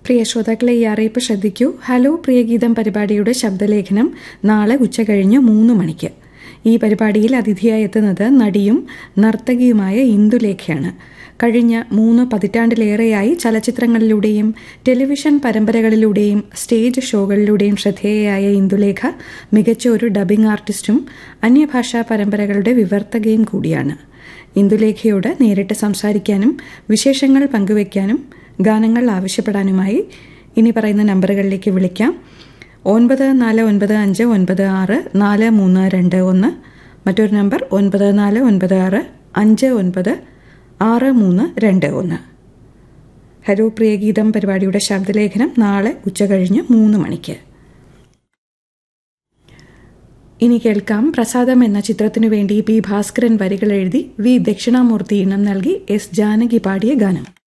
പ്രിയ ശ്രോതാക്കളെ ഈ അറിയിപ്പ് ശ്രദ്ധിക്കൂ ഹലോ പ്രിയഗീതം പരിപാടിയുടെ ശബ്ദലേഖനം നാളെ ഉച്ചകഴിഞ്ഞ് മൂന്ന് മണിക്ക് ഈ പരിപാടിയിൽ അതിഥിയായി എത്തുന്നത് നടിയും നർത്തകിയുമായ ഇന്ദുലേഖയാണ് കഴിഞ്ഞ മൂന്ന് പതിറ്റാണ്ടിലേറെയായി ചലച്ചിത്രങ്ങളിലൂടെയും ടെലിവിഷൻ പരമ്പരകളിലൂടെയും സ്റ്റേജ് ഷോകളിലൂടെയും ശ്രദ്ധേയയായ ഇന്ദുലേഖ മികച്ച ഒരു ഡബിംഗ് ആർട്ടിസ്റ്റും അന്യഭാഷാ പരമ്പരകളുടെ വിവർത്തകയും കൂടിയാണ് ഇന്ദുലേഖയോട് നേരിട്ട് സംസാരിക്കാനും വിശേഷങ്ങൾ പങ്കുവയ്ക്കാനും ഗാനങ്ങൾ ആവശ്യപ്പെടാനുമായി ഇനി പറയുന്ന നമ്പറുകളിലേക്ക് വിളിക്കാം ഒൻപത് നാല് ഒൻപത് അഞ്ച് ഒൻപത് ആറ് നാല് മൂന്ന് രണ്ട് ഒന്ന് മറ്റൊരു നമ്പർ ഒൻപത് നാല് ഒൻപത് ആറ് അഞ്ച് ഒൻപത് ആറ് മൂന്ന് രണ്ട് ഒന്ന് ഹരോ പ്രിയഗീതം പരിപാടിയുടെ ശബ്ദലേഖനം നാളെ ഉച്ചകഴിഞ്ഞ് മൂന്ന് മണിക്ക് ഇനി കേൾക്കാം പ്രസാദം എന്ന ചിത്രത്തിനു വേണ്ടി പി ഭാസ്കരൻ വരികൾ എഴുതി വി ദക്ഷിണാമൂർത്തി ഇണം നൽകി എസ് ജാനകി പാടിയ ഗാനം